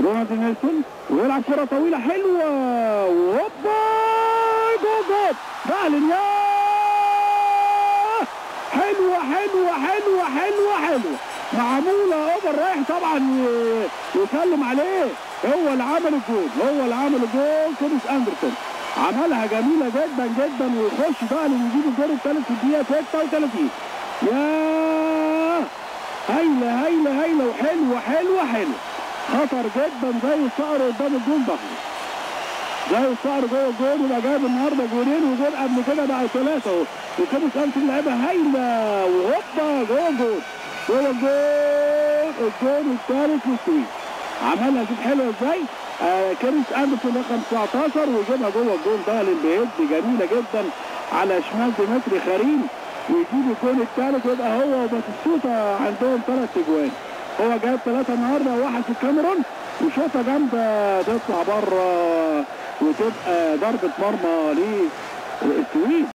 رونالد نيلسون ويلعب كره طويله حلوه وهوبا جول جول فعلا يا حلوه حلوه حلوه حلوه حلوه معموله اوفر رايح طبعا ي- يسلم عليه هو اللي عمل الجول هو اللي عمل الجول كريس اندرسون عملها جميله جدا جدا ويخش بقى لنجيب الجول الثالث في الدقيقه 36 يا هايله هايله هايله وحلوه حلوه حلوه خطر جدا زي الصقر قدام الجول ده زي الصقر جوه الجول يبقى جايب النهارده جولين وجول قبل كده بقى ثلاثه اهو وكده كانت اللعيبه هايله وهوبا جوه الجول جوه الجول الجول الثالث للسويد عملها شوف حلوه ازاي آه كريس اندرسون رقم 19 ويجيبها جوه الجول ده للبيت جميله جدا على شمال ديمتري خارين ويجيب الجول الثالث يبقى هو وباتيستوتا عندهم ثلاث اجوان هو جايب ثلاثه النهارده وواحد في الكاميرون وشوطه جامده تطلع بره وتبقى ضربه مرمى للسويد